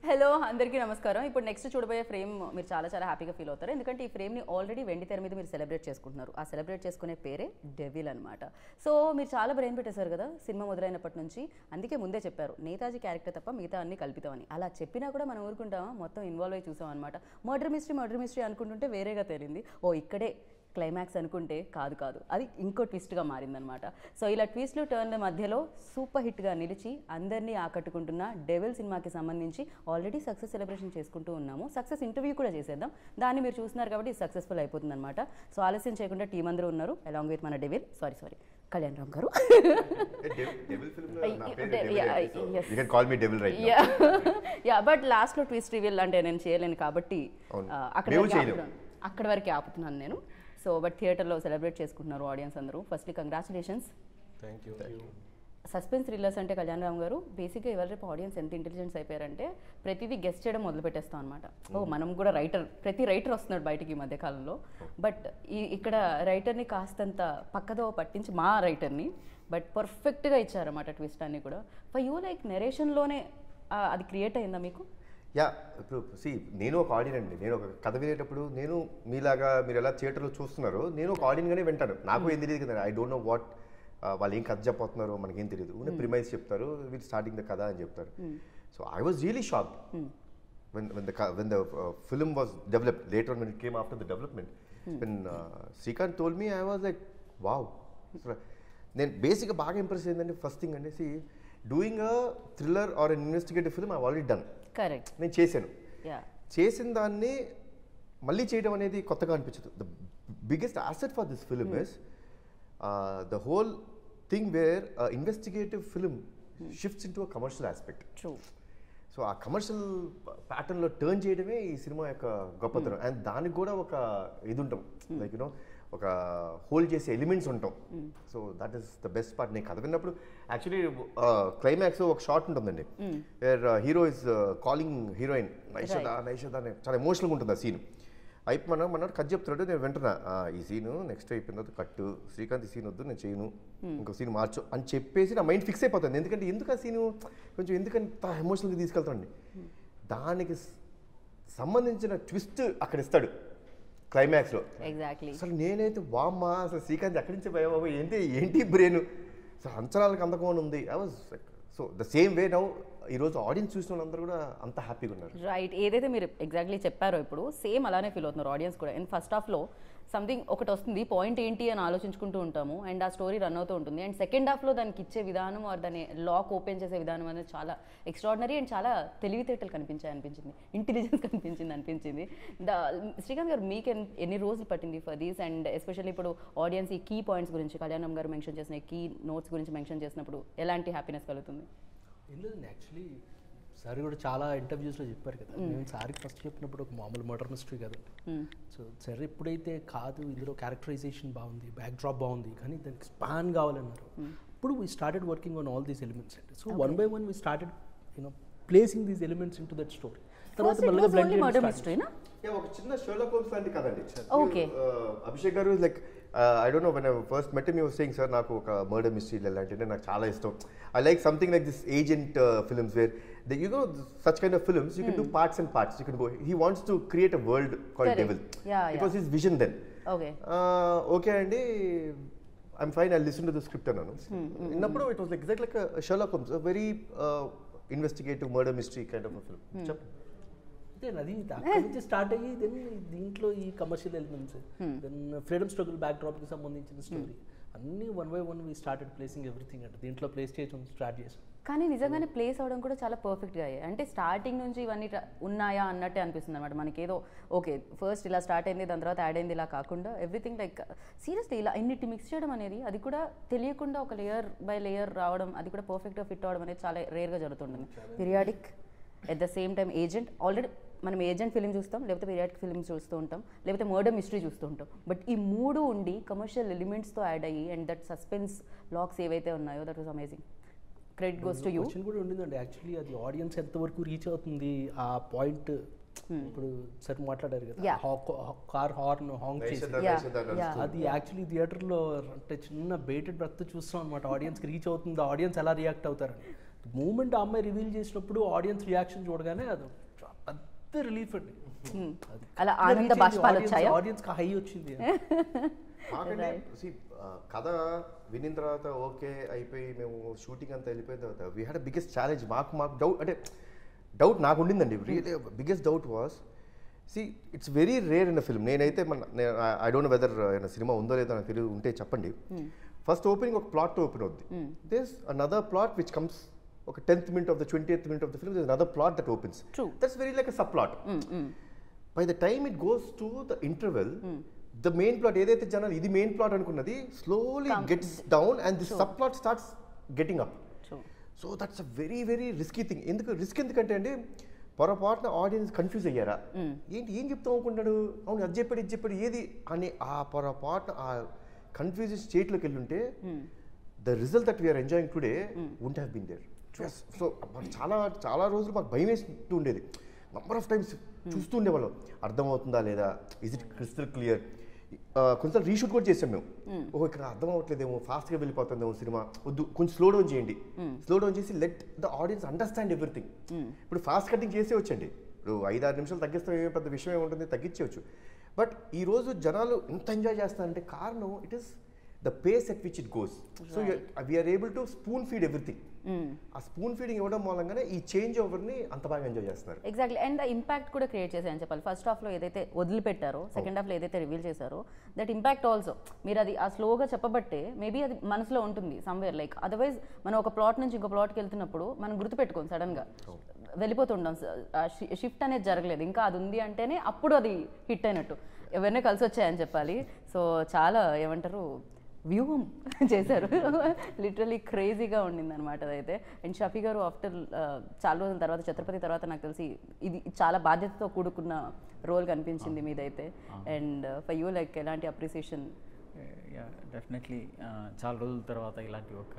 Hello అందరికీ నమస్కారం ఇప్పుడు నెక్స్ట్ చూడబోయే ఫ్రేమ్ మీరు చాలా చాలా హ్యాపీగా ఫీల్ అవుతారు ఎందుకంటే ఈ ఫ్రేమ్ని ఆల్రెడీ వెండి తెర మీద మీరు సెలబ్రేట్ చేసుకుంటున్నారు ఆ సెలబ్రేట్ చేసుకునే పేరే డెవిల్ అనమాట సో మీరు చాలా బ్రెయిన్ పెట్టేశారు కదా సినిమా మొదలైనప్పటి నుంచి అందుకే ముందే చెప్పారు నేతాజీ క్యారెక్టర్ తప్ప మిగతా అన్ని కల్పితామని అలా చెప్పినా కూడా మనం ఊరుకుంటామా మొత్తం ఇన్వాల్వ్ అయ్యి చూసాం అనమాట మర్డర్ మిస్టరీ మర్డర్ మిస్టరీ అనుకుంటుంటే వేరేగా తేలింది ఓ ఇక్కడే క్లైమాక్స్ అనుకుంటే కాదు కాదు అది ఇంకో ట్విస్ట్గా మారిందనమాట సో ఇలా ట్విస్ట్లు టర్న్ మధ్యలో సూపర్ హిట్గా నిలిచి అందరినీ ఆకట్టుకుంటున్న డెవిల్ సినిమాకి సంబంధించి ఆల్రెడీ సక్సెస్ సెలబ్రేషన్ చేసుకుంటూ ఉన్నాము సక్సెస్ ఇంటర్వ్యూ కూడా చేసేద్దాం దాన్ని మీరు చూస్తున్నారు కాబట్టి సక్సెస్ఫుల్ అయిపోతుంది అనమాట సో ఆలస్యం చేయకుండా టీం అందరూ ఉన్నారు అలాంగ్ విత్ మన Devil sorry sorry Kalyan Ram గారు Devil film Uh, de- yeah, yes. You can call me Devil right yeah yeah but లాస్ట్లో ట్విస్ట్ రివీల్ అంటే నేను చేయలేను కాబట్టి అవును. ఆ, అక్కడ మేము వరకే చేయలేం. ఆపుతున్నాను. అక్కడ వరకే ఆపుతున్నాను నేను సో బట్ థియేటర్లో సెలబ్రేట్ చేసుకుంటున్నారు ఆడియన్స్ అందరూ firstly congratulations thank you suspense thrillers అంటే కళ్యాణ్ రామ్ గారు బేసిక్గా ఇవాళ రేపు ఆడియన్స్ ఎంత ఇంటెలిజెన్స్ అయిపోయారంటే ప్రతిదీ గెస్ట్ చేయడం మొదలు పెట్టేస్తాం అనమాట ఓ మనం కూడా రైటర్ ప్రతి రైటర్ వస్తున్నాడు బయటికి ఈ మధ్య కాలంలో బట్ ఈ ఇక్కడ రైటర్ని కాస్తంత పక్కదో పట్టించి మా రైటర్ని బట్ పర్ఫెక్ట్గా ఇచ్చారన్నమాట ట్విస్ట్ అన్ని కూడా ఫర్ యూ లైక్ నెరేషన్లోనే అది క్రియేట్ అయిందా మీకు యా ఇప్పుడు సి నేను ఒక ఆడియన్ అండి నేను ఒక కథ వినేటప్పుడు నేను మీలాగా మీరు ఎలా థియేటర్లో చూస్తున్నారో నేను ఒక ఆడియన్గానే వింటాను నాకు ఏం తెలియదు కదా ఐ డోంట్ నో వాట్ వాళ్ళు ఏం కథ చెప్పబోతున్నారో మనకేం తెలియదు ఉన్న ప్రిమైజ్ చెప్తారు వీళ్ళు స్టార్టింగ్ ద కథ అని చెప్తారు so I was really shock when when the ca- when the uh, film was developed later on when it came after the development when uh, Srikanth told me I was like wow So, నేను బేసిక్గా బాగా impress అయిందంటే first thing అంటే see doing a thriller or an investigative film I already done correct నేను చేశాను yeah చేసిన దాన్ని మళ్ళీ చేయడం అనేది కొత్తగా అనిపించదు the biggest asset for this film is the whole thing where investigative film shifts into a commercial aspect true so ఆ కమర్షియల్ ప్యాటర్న్లో టర్న్ చేయడమే ఈ సినిమా యొక్క గొప్పతనం అండ్ దానికి కూడా ఒక ఇది ఉంటాం లైక్ యూనో ఒక హోల్డ్ చేసే ఎలిమెంట్స్ ఉంటాం so that is the best part నేను కథ విన్నప్పుడు యాక్చువల్లీ క్లైమాక్స్ ఒక షార్ట్ ఉంటుందండి where hero is calling heroine Naishada Naishada అని చాలా ఎమోషనల్గా ఉంటుంది ఆ సీన్ అయిపో మన మన కట్ చెప్తున్నాడు నేను వింటున్నా "ఆ, ఈ సీను నెక్స్ట్ అయిపోయిన తర్వాత కట్టు శ్రీకాంత్ ఈ సీన్ వద్దు నేను చేయను ఇంకో సీన్ మార్చు అని చెప్పేసి నా మైండ్ ఫిక్స్ అయిపోతుంది ఎందుకంటే ఎందుకు ఆ సీను కొంచెం ఎందుకంత ఎమోషనల్గా తీసుకెళ్తాండి దానికి స- సంబంధించిన ట్విస్ట్ అక్కడ ఇస్తాడు క్లైమాక్స్లో ఎగ్జాక్ట్లీ అసలు నేనైతే వామ్మా అసలు శ్రీకాంత్ ఎక్కడి నుంచి పోయా బాబు ఏంటి ఏంటి బ్రెయిన్ అసలు అంచనాలకు అందకుండా ఉంది I was so the same way now ఈరోజు ఆడియన్స్ చూసిన వాళ్ళందరూ కూడా అంత హ్యాపీగా ఉన్నారు రైట్ ఏదైతే మీరు ఎగ్జాక్ట్లీ చెప్పారో ఇప్పుడు సేమ్ అలానే ఫీల్ అవుతున్నారు ఆడియన్స్ కూడా అండ్ ఫస్ట్ హాఫ్లో సంథింగ్ ఒకటి వస్తుంది పాయింట్ ఏంటి అని ఆలోచించుకుంటూ ఉంటాము అండ్ ఆ స్టోరీ రన్ అవుతూ ఉంటుంది అండ్ సెకండ్ హాఫ్లో దానికి ఇచ్చే విధానం ఆర్ దాన్ని లాక్ ఓపెన్ చేసే విధానం అనేది చాలా ఎక్స్ట్రాడినరీ అండ్ చాలా తెలివితేటలు కనిపించాయి అనిపించింది ఇంటెలిజెన్స్ కనిపించింది అనిపించింది ద శ్రీకాంత్ గారు మీకు ఎన్- ఎన్ని రోజులు పట్టింది ఫర్ దీస్ అండ్ ఎస్పెషల్లీ ఇప్పుడు ఆడియన్స్ ఈ కీ పాయింట్స్ గురించి కళ్యాణం గారు మెన్షన్ చేసిన కీ నోట్స్ గురించి మెన్షన్ చేసినప్పుడు ఎలాంటి హ్యాపీనెస్ కలుగుతుంది ఏం లేదండి యాక్చువల్లీ సార్ కూడా చాలా ఇంటర్వ్యూస్లో చెప్పారు కదా మేము సార్కి ఫస్ట్ చెప్పినప్పుడు ఒక మామూలు మర్డర్ మిస్టరీ కదండి సో సార్ ఎప్పుడైతే కాదు ఇందులో క్యారెక్టరైజేషన్ బాగుంది బ్యాక్ డ్రాప్ బాగుంది కానీ దానికి స్పాన్ కావాలన్నారు ఇప్పుడు we started working on all these elements అండి so one by one we started you know placing these elements into that story తర్వాత First it మళ్ళీ was only murder mystery, na? Yeah, ఒక చిన్న షర్లాక్ హోమ్స్ లాంటి కదండి Okay. Uh, Abhishek గారు like I don't know when first met me saying sir నాకు ఒక murder mystery ఇలాంటివి నాకు చాలా ఇష్టం I like something like this agent films where the you go such kind of films you can do parts and parts you can go he wants to create a world called Correct. Devil Yeah, it yeah. Was his vision then okay okay అండి I'm fine I listen to the script అన్నాను విన్నప్పుడు it was exact like Sherlock Holmes very investigative murder mystery kind of film చెప్పండి అదే అది అక్కడి నుంచి start అయ్యి then దీంట్లో ఈ commercial elements then freedom struggle back డ్రాప్కి సంబంధించిన స్టోరీ అన్నీ one by one we started placing everything అంటే దీంట్లో ప్లేస్ చేయడం స్టార్ట్ చేసాం కానీ నిజంగానే ప్లేస్ అవడం కూడా చాలా పర్ఫెక్ట్గా అయ్యాయి అంటే స్టార్టింగ్ నుంచి ఇవన్నీ ర- ఉన్నాయా అన్నట్టే అనిపిస్తుంది అనమాట మనకి ఏదో ఓకే ఫస్ట్ ఇలా స్టార్ట్ అయింది దాని తర్వాత యాడ్ అయింది ఇలా కాకుండా ఎవ్రీథింగ్ లైక్ సీరియస్లీ ఇలా ఇన్నిటి మిక్స్ చేయడం అనేది అది కూడా తెలియకుండా ఒక లేయర్ బై లేయర్ రావడం అది కూడా పర్ఫెక్ట్గా ఫిట్ అవడం అనేది చాలా రేర్గా జరుగుతుంటుంది periodic at the same time agent already మనం ఏజెంట్ ఫిలిం చూస్తాం లేకపోతే పీరియాడిక్ ఫిలిం చూస్తూ ఉంటాం లేకపోతే మర్డర్ మిస్టరీ చూస్తూ ఉంటాం బట్ ఈ మూడు ఉండి కమర్షియల్ ఎలిమెంట్స్తో యాడ్ అయ్యి అండ్ దట్ సస్పెన్స్ లాక్స్ ఏవైతే ఉన్నాయో that was amazing credit goes to you question కూడా ఉండిందండి యాక్చువల్లీ అది ఆడియన్స్ ఎంతవరకు రీచ్ అవుతుంది ఆ పాయింట్ ఇప్పుడు సార్ మాట్లాడారు కదా Yeah. కార్ హార్న్ హాంగ్ చేసి నైషద, Yeah, నైషద yeah. నడుస్తుంది. అది యాక్చువల్లీ థియేటర్లో అంటే చిన్న బేటెడ్ బ్రత్ చూస్తాం అనమాట ఆడియన్స్కి రీచ్ అవుతుంది ఆడియన్స్ ఎలా రియాక్ట్ అవుతారని మూమెంట్ ఆ అమ్మాయి రివీల్ చేసినప్పుడు ఆడియన్స్ రియాక్షన్ చూడగానే అది ఒక పెద్ద రిలీఫ్ అండి అది అలా ఆనంద బాష్పాలు వచ్చాయా ఆడియన్స్ కి హై వచ్చింది మాకంటే see, ఆ, కథ వినిన తర్వాత ఓకే అయిపోయి మేము షూటింగ్ అంతా వెళ్ళిపోయిన తర్వాత వీ హ్యాడ్ బిగ్గెస్ట్ ఛాలెంజ్ మాకు మాకు డౌట్ అంటే డౌట్ నాకు ఉండిందండి really biggest doubt was see it's very rare in film నేనైతే మన ఐ డోంట్ వెదర్ సినిమా ఉందో లేదో నాకు తెలియదు ఉంటే చెప్పండి ఫస్ట్ ఓపెనింగ్ ఒక ప్లాట్ ఓపెన్ అవుద్ది this another plot which comes ఒక tenth minute of the twenty eighth minute of the film another plot that opens True. That's very like sub plot by the time it goes to the interval the main plot ఏదైతే జనాలు ఇది main plot అనుకున్నది slowly gets down and the sub plot starts getting up True. So that's a very very risky thing ఎందుకు risk ఎందుకంటే అండి పొరపాటున audience confuse అయ్యారా ఏంటి ఏం చెప్తాం అనుకుంటాడు అవును అది చెప్పాడు ఇది చెప్పాడు ఏది అని ఆ పొరపాటున ఆ కన్ఫ్యూజన్ స్టేట్లోకి వెళ్ళుంటే the result that we're enjoying today won't have been there so చాలా చాలా రోజులు మాకు భయం వేస్తూ ఉండేది నంబర్ ఆఫ్ టైమ్స్ చూస్తూ ఉండేవాళ్ళం అర్థమవుతుందా లేదా ఇస్ ఇట్ క్రిస్టల్ క్లియర్ కొంచెం రీషూట్ కూడా చేసాం మేము ఓహో ఇక్కడ అర్థం అవ్వట్లేదేమో ఫాస్ట్గా వెళ్ళిపోతుందేమో సినిమా వద్దు కొంచెం స్లో డౌన్ చేయండి స్లో డౌన్ చేసి let the audience understand everything ఇప్పుడు ఫాస్ట్ కటింగ్ చేసే వచ్చండి ఇప్పుడు ఐదు ఆరు నిమిషాలు తగ్గిస్తాం ఏమీ పెద్ద విషయం ఏముంటుంది తగ్గించవచ్చు బట్ ఈ రోజు జనాలు ఎంత ఎంజాయ్ చేస్తారంటే కారణం it is the pace at which it goes so we're able to spoon feed everything ఆ స్పూన్ ఫీడింగ్ ఇవ్వడం మూలంగానే ఈ చేంజ్ ఓవర్ని అంత బాగా ఎంజాయ్ చేస్తున్నారు ఎగ్జాక్ట్లీ అండ్ ఇంపాక్ట్ కూడా క్రియేట్ చేశాయని చెప్పాలి ఫస్ట్ హాఫ్లో ఏదైతే వదిలిపెట్టారో సెకండ్ హాఫ్లో ఏదైతే రివీల్ చేశారో దట్ ఇంపాక్ట్ ఆల్సో మీరు అది ఆ స్లోగా చెప్పబట్టే మేబీ అది మనసులో ఉంటుంది సమ్వేర్ లైక్ అదర్వైజ్ మనం ఒక ప్లాట్ నుంచి ఇంకో ప్లాట్కి వెళ్తున్నప్పుడు మనం గుర్తుపెట్టుకోం సడన్గా వెళ్ళిపోతుంటాం షిఫ్ట్ అనేది జరగలేదు ఇంకా అది ఉంది అంటేనే అప్పుడు అది హిట్ అయినట్టు ఎవరినే కలిసి వచ్చాయని చెప్పాలి సో చాలా ఏమంటారు వ్యూహం చేశారు లిటరలీ క్రేజీగా ఉండింది అనమాట అదైతే అండ్ షఫీ గారు ఆఫ్టర్ చాలా రోజుల తర్వాత ఛత్రపతి తర్వాత నాకు తెలిసి ఇది చాలా బాధ్యతతో కూడుకున్న రోల్ కనిపించింది మీదైతే అండ్ ఫర్ యూ లైక్ ఎలాంటి అప్రిసియేషన్ డెఫినెట్లీ చాలా రోజుల తర్వాత ఇలాంటి ఒక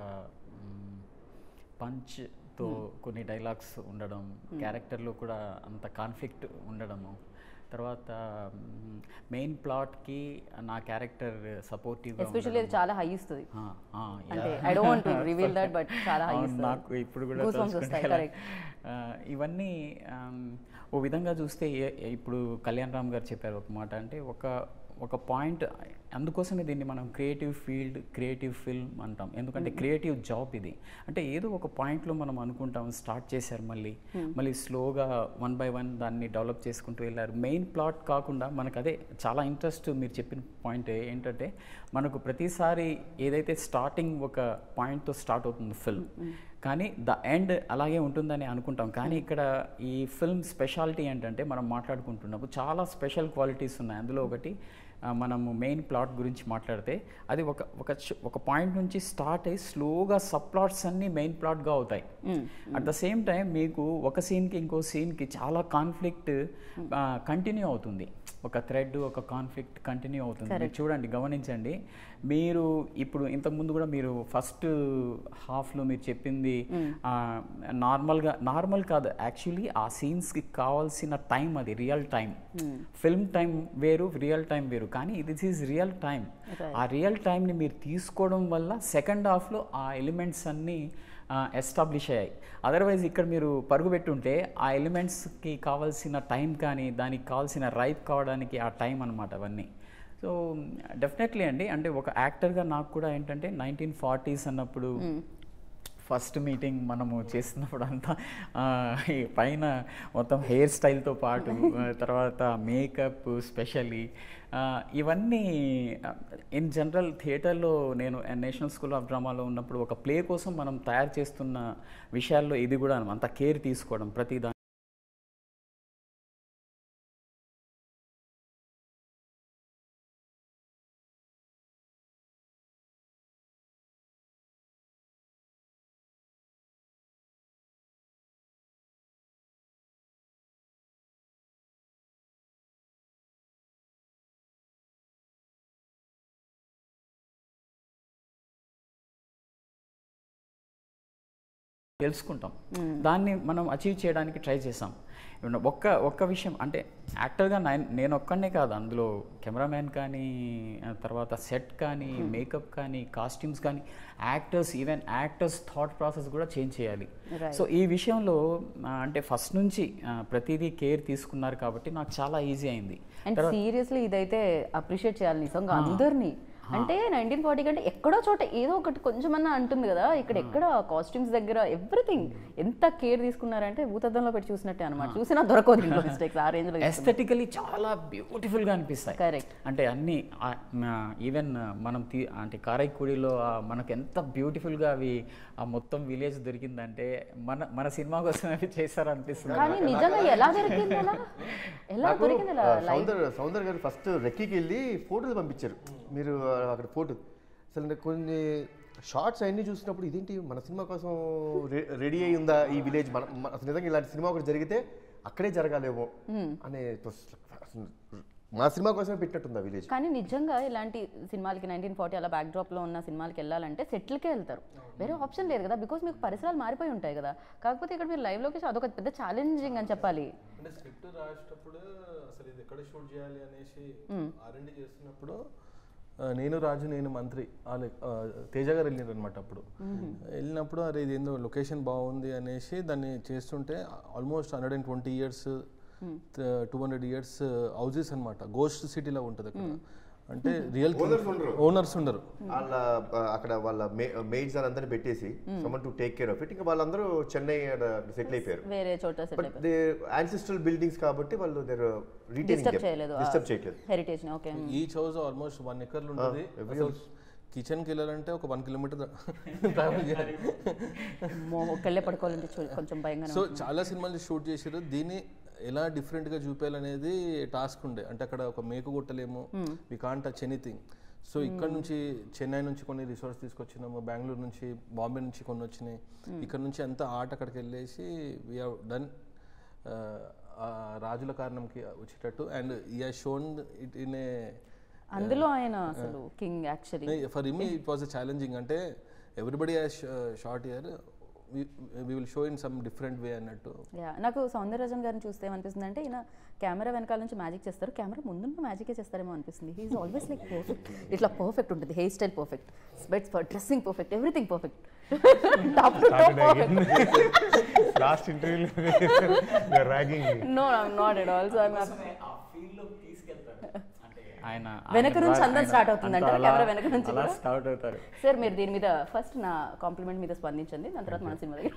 పంచ్తో కొన్ని డైలాగ్స్ ఉండడం క్యారెక్టర్లో కూడా అంత కాన్ఫ్లిక్ట్ ఉండడము తర్వాత మెయిన్ ప్లాట్కి నా క్యారెక్టర్ సపోర్టివ్గా ఎస్పెషల్లీ అది చాలా హై ఇస్తుంది ఆ, ఆ, అంటే yeah. I don't reveal that but చాలా హై అవును, ఇస్తుంది నాకు ఇప్పుడు కూడా Goosebumps తలుచుకుంటే వస్తాయి, అలా. correct. ఆ, ఇవన్నీ ఆమ్, ఓ విధంగా చూస్తే ఏ- ఇప్పుడు కళ్యాణ్ రామ్ గారు చెప్పారు ఒక మాట అంటే ఒక ఒక పాయింట్ అందుకోసమే దీన్ని మనం క్రియేటివ్ ఫీల్డ్ క్రియేటివ్ ఫిల్మ్ అంటాం ఎందుకంటే క్రియేటివ్ జాబ్ ఇది అంటే ఏదో ఒక పాయింట్లో మనం అనుకుంటాం స్టార్ట్ చేశారు మళ్ళీ మళ్ళీ స్లోగా వన్ బై వన్ దాన్ని డెవలప్ చేసుకుంటూ వెళ్ళారు మెయిన్ ప్లాట్ కాకుండా మనకు అదే చాలా ఇంట్రెస్ట్ మీరు చెప్పిన పాయింట్ ఏంటంటే మనకు ప్రతిసారి ఏదైతే స్టార్టింగ్ ఒక పాయింట్తో స్టార్ట్ అవుతుంది ఫిల్మ్ కానీ ద ఎండ్ అలాగే ఉంటుందని అనుకుంటాం కానీ ఇక్కడ ఈ ఫిల్మ్ స్పెషాలిటీ ఏంటంటే మనం మాట్లాడుకుంటున్నప్పుడు చాలా స్పెషల్ క్వాలిటీస్ ఉన్నాయి అందులో ఒకటి ఆ, మనము మెయిన్ ప్లాట్ గురించి మాట్లాడితే అది ఒక ఒక చ- ఒక పాయింట్ నుంచి స్టార్ట్ అయ్యి స్లోగా సబ్ ప్లాట్స్ అన్నీ మెయిన్ ప్లాట్గా అవుతాయి అట్ ద సేమ్ టైం మీకు ఒక సీన్కి ఇంకో సీన్కి చాలా కాన్ఫ్లిక్ట్ కంటిన్యూ అవుతుంది ఒక థ్రెడ్ ఒక కాన్ఫ్లిక్ట్ కంటిన్యూ అవుతుంది మీరు చూడండి గమనించండి మీరు ఇప్పుడు ఇంతకుముందు కూడా మీరు ఫస్ట్ హాఫ్లో మీరు చెప్పింది నార్మల్గా నార్మల్ కాదు యాక్చువల్లీ ఆ సీన్స్కి కావాల్సిన టైం అది రియల్ టైం ఫిల్మ్ టైం వేరు రియల్ టైం వేరు కానీ దిస్ ఈజ్ రియల్ టైం ఆ రియల్ టైంని మీరు తీసుకోవడం వల్ల సెకండ్ హాఫ్లో ఆ ఎలిమెంట్స్ అన్నీ ఎస్టాబ్లిష్ అయ్యాయి అదర్వైజ్ ఇక్కడ మీరు పరుగు పెట్టుంటే ఆ ఎలిమెంట్స్కి కావాల్సిన టైం కానీ దానికి కావాల్సిన రైప్ కావడానికి ఆ టైం అనమాట అవన్నీ సో డెఫినెట్లీ అండి అంటే ఒక యాక్టర్గా నాకు కూడా ఏంటంటే నైన్టీన్ ఫార్టీస్ అన్నప్పుడు ఫస్ట్ మీటింగ్ మనము చేస్తున్నప్పుడు అంతా ఆ, ఈ పైన మొత్తం హెయిర్ స్టైల్తో పాటు ఆ, తర్వాత మేకప్ స్పెషల్లీ ఇవన్నీ ఇన్ జనరల్ థియేటర్లో నేను నేషనల్ స్కూల్ ఆఫ్ డ్రామాలో ఉన్నప్పుడు ఒక ప్లే కోసం మనం తయారు చేస్తున్న విషయాల్లో ఇది కూడా అంత కేర్ తీసుకోవడం ప్రతి దాని తెలుసుకుంటాం దాన్ని మనం అచీవ్ చేయడానికి ట్రై చేసాం ఇప్పుడు ఒక్క ఒక్క విషయం అంటే యాక్టర్గా నేను నేను ఒక్కనే కాదు అందులో కెమెరామ్యాన్ కానీ ఆ తర్వాత సెట్ కానీ మేకప్ కానీ కాస్ట్యూమ్స్ కానీ actors even actors thought process కూడా చేంజ్ చేయాలి Right. సో ఈ విషయంలో ఆ, అంటే ఫస్ట్ నుంచి ఆ, ప్రతిదీ కేర్ తీసుకున్నారు కాబట్టి నాకు చాలా ఈజీ అయింది అండ్ సీరియస్లీ ఇదైతే అప్రిషియేట్ చేయాలి నిజంగా అందరినీ అంటే నైన్టీన్ ఫార్టీ కంటే ఎక్కడో చోట ఏదో ఒకటి కొంచెమన్నా అంటుంది కదా ఇక్కడ ఎక్కడ కాస్ట్యూమ్స్ దగ్గర ఎవ్రీథింగ్ ఎంత కేర్ తీసుకున్నారంటే భూతద్దంలో పెట్టి చూసినట్టే అనమాట చూసినా దొరకదు ఇంట్లో మిస్టేక్స్ ఆ రేంజ్ లో ఎస్థెటికలీ చాలా బ్యూటిఫుల్గా అనిపిస్తాయి కరెక్ట్ అంటే అన్ని ఈవెన్ మనం తీ అంటే కారైక్కుడిలో ఆ మనకు ఎంత బ్యూటిఫుల్గా అవి ఆ మొత్తం విలేజ్ దొరికిందంటే మన మన సినిమా కోసం అవి చేశారు అనిపిస్తుంది కానీ నిజంగా ఎలా దొరికింది అలా ఎలా నాకు, దొరికింది అలా ఆ, సౌందర్ సౌందర్ గారు ఫస్ట్ రెక్కీకి వెళ్ళి ఫోటోలు పంపించారు మీరు ఆ, అక్కడ ఫోటో అసలు నాకు కొన్ని షార్ట్స్ అన్ని చూసినప్పుడు ఇదేంటి మన సినిమా కోసం రెడీ అయి ఉందా ఈ విలేజ్ మన మన- అసలు నిజంగా ఇలాంటి సినిమా ఒకటి జరిగితే అక్కడే జరగాలేమో అనే it was like, అసలు మా సినిమా కోసమే పెట్టినట్టుంది ఆ విలేజ్ కానీ నిజంగా ఇలాంటి సినిమాలకి నైన్టీన్ ఫార్టీ అలా బ్యాక్ డ్రాప్ లో ఉన్న సినిమాలకి వెళ్ళాలంటే సెటిల్కే వెళ్తారు వేరే ఆప్షన్ లేదు కదా బికాస్ మీకు పరిసరాలు మారిపోయి ఉంటాయి కదా కాకపోతే ఇక్కడ మీరు లైవ్ లోకి అదొక పెద్ద ఛాలెంజింగ్ అని చెప్పాలి అంటే స్క్రిప్ట్ రాసేటప్పుడు అసలు ఇది ఎక్కడ షూట్ చేయాలి అనేసి ఆర్ఎండి చేస్తున్నప్పుడు ఆ, నేను రాజు నేను మంత్రి వాళ్ళ ఆ, తేజ గారు వెళ్ళారు అనమాట అప్పుడు వెళ్ళినప్పుడు అరే ఇది ఏందో లొకేషన్ బాగుంది అనేసి దాన్ని చేస్తుంటే almost hundred and twenty years two hundred years houses అనమాట గోస్ట్ సిటీలో ఉంటుంది అక్కడ అంటే రియల్ ఓనర్స్ ఉండరు వాళ్ళ ఆ, అక్కడ వాళ్ళ మెయిడ్స్ అని అందరిని పెట్టేసి summon to take care of it ఇంకా వాళ్ళందరూ చెన్నై సెటిల్ అయిపోయారు వేరే చోట settle but they ancestral buildings కాబట్టి వాళ్ళు దేర్ డిస్టర్బ్ చేయలేదు డిస్టర్బ్ చేయట్లేదు heritage okay each house almost one ఎకర్లు ఉంటుంది every house. కిచెన్కి వెళ్ళాలంటే ఒక వన్ కిలోమీటర్ ట్రావెల్ చేయాలి ఒక్కళ్ళే పడుకోవాలంటే చూ- కొంచెం భయంగా సో చాలా సినిమాలు షూట్ చేశారు దీన్ని ఎలా డిఫరెంట్గా చూపించాలనేది టాస్క్ ఉండే అంటే అక్కడ ఒక మేకు కొట్టలేము we can't touch anything so ఇక్కడ నుంచి చెన్నై నుంచి కొన్ని రిసార్ట్స్ తీసుకొచ్చినాము బెంగళూరు నుంచి బాంబే నుంచి కొన్ని వచ్చినాయి ఇక్కడ నుంచి అంతా ఆర్ట్ అక్కడికి వెళ్ళేసి వీ డన్ రాజుల కారణంకి వచ్చేటట్టు అండ్ ఈ షోన్ ఇట్ ఇన్ ఏ అందులో ఆయన అసలు king actually for him it was a challenging అంటే everybody short year we will show in some different way అన్నట్టు యా నాకు సౌందరరాజన్ గారిని చూస్తే ఏమనిపిస్తుంది అంటే ఈయన కెమెరా వెనకాల నుంచి మ్యాజిక్ చేస్తారు కెమెరా ముందున్న మ్యాజికే చేస్తారేమో అనిపిస్తుంది హీఈస్ ఆల్వేస్ లైక్ పర్ఫెక్ట్ ఇట్లా పర్ఫెక్ట్ ఉంటుంది hair style perfect specs dressing perfect everything perfect top to top perfect last ఇంటర్వ్యూలో ragging no I'm not at all so I'm ఆయన వెనక ఆయన నుంచి ద్వారా- అందరం ఆయన start అవుతుంది అంతా అంటారా? అలా- కెమెరా వెనక నుంచి అలా కూడా? స్టార్ట్ అవుతారు సార్ మీరు దీని మీద ఫస్ట్ నా కాంప్లిమెంట్ మీద స్పందించండి దాని తర్వాత మన సినిమా దగ్గర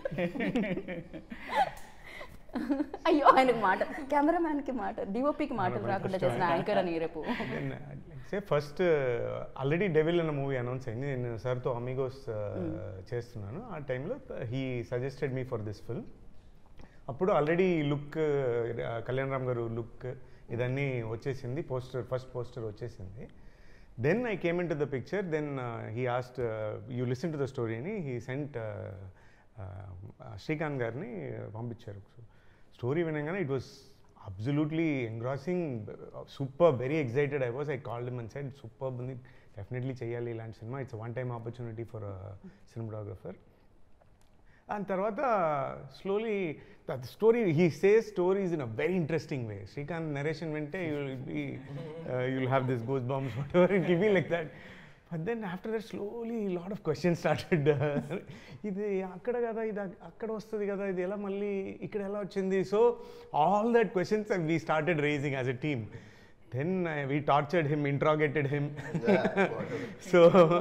అయ్యో ఆయనకు మాట కెమెరామ్యాన్కి మాట డిఓపికి మాటలు రాకుండా చేసిన యాంకర్ అని రేపు సే ఫస్ట్ ఆల్రెడీ డెవిల్ అన్న మూవీ అనౌన్స్ అయింది నేను సార్తో అమిగోస్ చేస్తున్నాను ఆ టైంలో he suggested me for this film అప్పుడు ఆల్రెడీ లుక్ కళ్యాణ్ రామ్ గారు లుక్ ఇదన్నీ వచ్చేసింది పోస్టర్ ఫస్ట్ పోస్టర్ వచ్చేసింది then I came in to the picture then he asked you listen to the story అని హీ సెంట్ శ్రీకాంత్ గారిని పంపించారు స్టోరీ వినగానే it was absolutely engrossing super very excited I was I called and side super ఉంది definitely చేయాలి ఇలాంటి cinema it's one time opportunity for cinematographer దాని తర్వాత slowly story he says stories in a very interesting way Srikanth narration వింటే you'll be you'll have this goes bombs whatever it be like that but then after that slowly lot of question started ఇది అక్కడ కదా ఇది అక్కడ వస్తుంది కదా ఇది ఎలా మళ్ళీ ఇక్కడ ఎలా వచ్చింది so all that questions we started raising as a team then we tortured him interrogated him so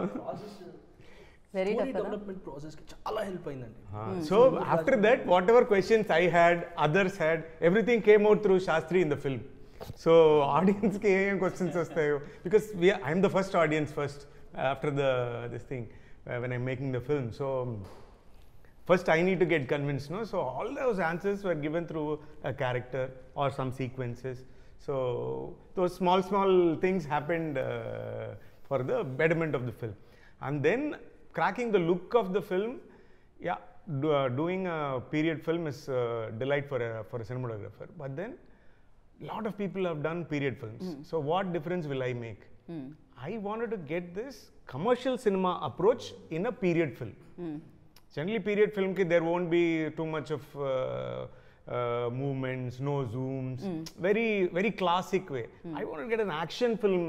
very story tough కదా డెవలప్మెంట్ ప్రాసెస్కి చాలా హెల్ప్ అయిందండి So after that, whatever questions I had, others had, everything came out through Shastri in the film. So audience ke em questions vastayo because we are, I'm the first audience first after the this thing uh, when I'm making the film. So first I need to get convinced, no. So all those answers were given through a character or some sequences. So those small small things happened uh, for the betterment of the film, and then cracking the look of the film yeah do, uh, doing a period film is uh, delight for a for a cinematographer but then lot of people have done period films so what difference will i make i wanted to get this commercial cinema approach in a period film generally period film ki there won't be too much of uh, uh, movements, no zooms, very very classic way. I want to get an action film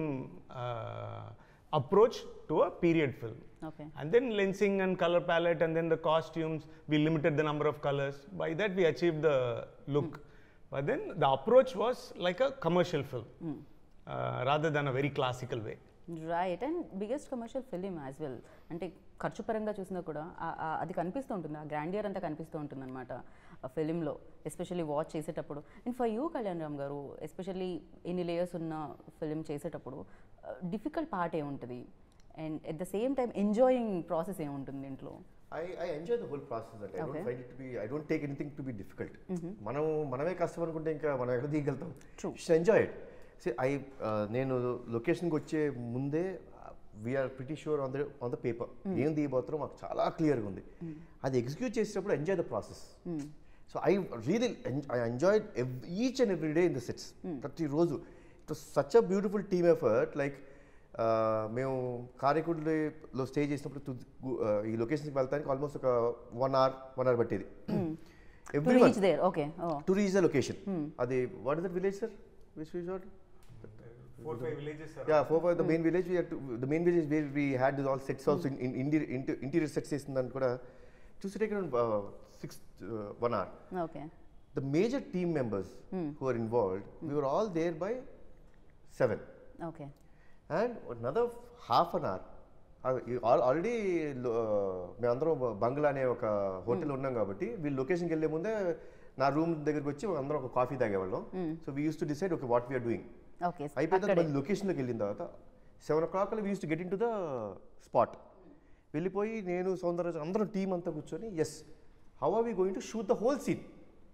uh, approach to a period film. Okay And then lensing and color palette, and then the costumes, we limited the number of colors. By that, we achieved the look. But then the approach was like a commercial film uh, rather than a very classical way. Right and biggest commercial film as well అంటే ఖర్చు పరంగా చూసినా కూడా ఆ- ఆ- అది కనిపిస్తూ ఉంటుంది ఆ గ్రాండియర్ అంతా కనిపిస్తూ ఉంటుంది అనమాట ఆ ఫిలింలో ఎస్పెషల్లీ వాచ్ చేసేటప్పుడు and for you Kalyan Ram గారు ఎస్పెషల్లీ ఎన్ని లేయర్స్ ఉన్న ఫిలిం చేసేటప్పుడు డిఫికల్ట్ పార్ట్ ఏముంటుంది and at the same time enjoying process ఏముంటుంది దీంట్లో I, I enjoy the whole process. Like, I Okay. don't find it to be. I don't take anything to be difficult. మనం మనమే కష్టం అనుకుంటే ఇంకా మనం ఎక్కడ దిగలుగుతాం True. Enjoy it see I నేను లొకేషన్కి వచ్చే ముందే we're pretty sure on the on the paper ఏం దిగబోతున్నాం మాకు చాలా క్లియర్గా ఉంది అది ఎగ్జిక్యూట్ చేసేటప్పుడు enjoy the process so I really I enjoy each and every day in the sets ప్రతిరోజు it was such a beautiful team effort like మేము కారైకుడిలో స్టే చేసినప్పుడు తుది- గు- ఆ, ఈ లొకేషన్కి వెళ్తానికి ఆల్మోస్ట్ ఒక వన్ అవర్ వన్ అవర్ పట్టేది to every reach there okay oh to reach the location అది what is that village sir which which Four, five villages Yeah, four five the main village we had to, the main village where we had this all sets also in, in interior, inter, interior sets చేసిందని కూడా చూసి take six one hour okay the major team members who are involved we were all there by seven okay and another half an hour already మేమందరం బంగ్లా అనే ఒక hotel ఉన్నాం కాబట్టి వీళ్ళు లొకేషన్కి వెళ్ళే ముందే నా రూమ్ దగ్గరికి వచ్చి అందరం ఒక కాఫీ తాగేవాళ్ళం so we used to decide okay what we're doing okay అయిపోయిన తర్వాత మళ్ళీ లొకేషన్లోకి వెళ్ళిన తర్వాత seven o'clock we used to get in to the spot వెళ్ళిపోయి నేను సౌందర్య అందరం టీం అంతా కూర్చొని yes how are we going to shoot the whole scene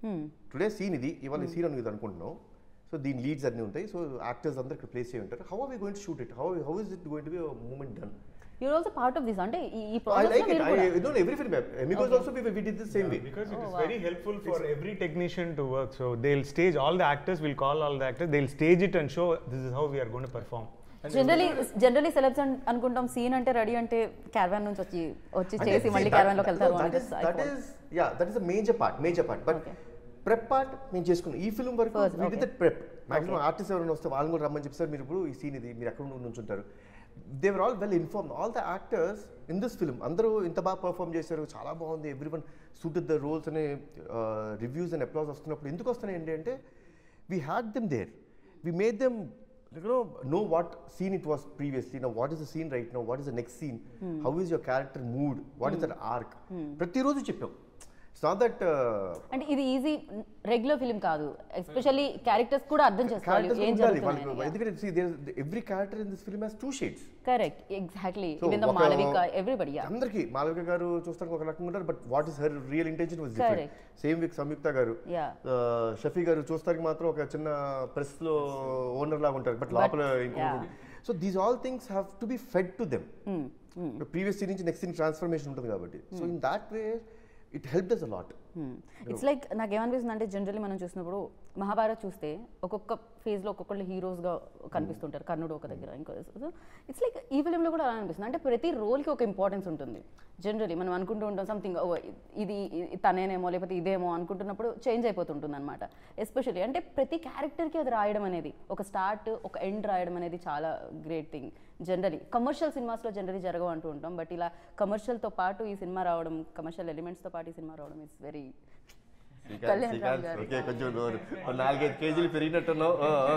today scene ఇది ఇవాళ సీన్ అని ఇది అనుకుంటున్నాం సో దీని లీడ్స్ అన్నీ ఉంటాయి సో యాక్టర్స్ అందరు ఇక్కడ ప్లేస్ చేయి ఉంటారు how are we going to shoot it how how is it going to be moment done your also part of this అంటే ఈ- ఈ I process like it I don't every film Amigos also we we did the same way Because it is very helpful for every technician to work. So they'll stage all the actors, we'll call all the actors, they'll stage it and show this is how we are going to perform. Generally generally celebs అనుకుంటాం scene అంటే ready అంటే caravan నుంచి వచ్చి వచ్చి చేసి మళ్ళీ caravan లోకి వెళ్తారు that is that is yeah that is the major part major part but prep part మేము చేసుకున్నాం ఈ ఫిల్మ్ వరకు First, we okay. Did prep maximum artist ఎవరైనా వస్తే వాళ్ళని కూడా రమ్మని చెప్పి సార్ మీరు ఇప్పుడు ఈ సీన్ ఇది మీరు ఎక్కడ నుంచి ఉంటారు they were all well inform all the actors in this film అందరూ ఇంత బాగా పర్ఫామ్ చేశారు చాలా బాగుంది everyone suited the roles అనే రివ్యూస్ అండ్ అప్లాస్ వస్తున్నప్పుడు ఎందుకు వస్తున్నాయి ఏంటి అంటే we had them there we made them you know know what scene it was previously now what is the scene right now what is the next scene how is your character mood what is that arc ప్రతిరోజు చెప్పాం it's not that అంటే ఇది easy regular film కాదు especially characters కూడా అర్థం చేసుకోవాలి characters ఏం ఉండాలి వాళ్ళకి జరుగుతుంది ఎందుకంటే see there every character in this film has two shades correct exactly So, even the ఒక- మాళవిక ఎవ్రీబడి యా అందరికి మాలవిక గారు చూస్తానికి ఒక రకంగా ఉంటారు but what is her real intention was different Correct. Same with Samyuktha గారు Yeah. Uh, షఫీ గారు చూస్తానికి మాత్రం ఒక చిన్న ప్రెస్ లో ఓనర్ లాగా ఉంటారు బట్ లోపల yeah. So these all things have to be fed to them previous scene నుంచి నెక్స్ట్ సీన్ ట్రాన్స్ఫర్మేషన్ ఉంటుంది కాబట్టి so in that way it help does a lot it's like నాకు ఏమనిపిస్తుంది అంటే జనరల్లీ మనం చూసినప్పుడు మహాభారత్ చూస్తే ఒక్కొక్క ఫేజ్లో ఒక్కొక్కళ్ళు హీరోస్గా కనిపిస్తుంటారు కర్ణుడు ఒక దగ్గర ఇంకో ఇట్స్ లైక్ ఈ ఫిలింలో కూడా అలా అనిపిస్తుంది అంటే ప్రతి రోల్కి ఒక ఇంపార్టెన్స్ ఉంటుంది జనరలీ మనం అనుకుంటూ ఉంటాం సంథింగ్ ఇది ఇది తనేనేమో లేకపోతే ఇదేమో అనుకుంటున్నప్పుడు చేంజ్ అయిపోతుంటుంది అనమాట ఎస్పెషల్లీ అంటే ప్రతి క్యారెక్టర్కి అది రాయడం అనేది ఒక స్టార్ట్ ఒక ఎండ్ రాయడం అనేది చాలా గ్రేట్ థింగ్ జనరలీ కమర్షియల్ సినిమాస్లో జనరలీ జరగవు అంటూ ఉంటాం బట్ ఇలా కమర్షియల్తో పాటు ఈ సినిమా రావడం కమర్షియల్ ఎలిమెంట్స్తో పాటు ఈ సినిమా రావడం ఇట్స్ వెరీ కళ్యాణ్ రామ్ గారు. ఓకే కొంచెం నోరు- ఓ నాలుగైదు కేజీలు పెరిగినట్టున్నావు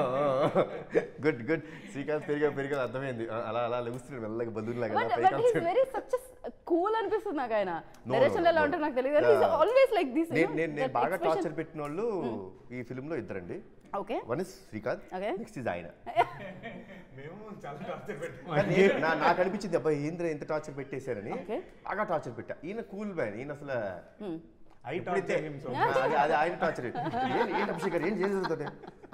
గుడ్ గుడ్ శ్రీకాంత్ పెరిగా పెరిగా అర్థమైంది ఆ, అలా అలా లెగుస్తున్నాడు మెల్లగా బదులాగా but but he's very such cool అనిపిస్తుంది నాకు ఆయన డైరెక్షన్ ఎలా ఉంటారో నాకు తెలియదు కానీ ఆల్వేస్ లైక్ దిస్ నేను నేను నేను బాగా టార్చర్ పెట్టిన వాళ్ళు ఈ ఫిల్మ్ లో ఇద్దరండి okay one is Srikanth Okay. Next is ఆయన మేము చాలా టార్చర్ పెట్టాం కానీ నేను- నా- నాకు అనిపించింది అబ్బాయి ఏంద్ర ఎంత టార్చర్ పెట్టేశారని Okay. బాగా టార్చర్ పెట్టా ఈయన కూల్ మ్యాన్ ఈయన అసలు I ఎప్పుడైతే torture him so ఆ, అది అది ఆయన టార్చర్ ఏంటి అభిషేక్ గారు ఏం చేసేది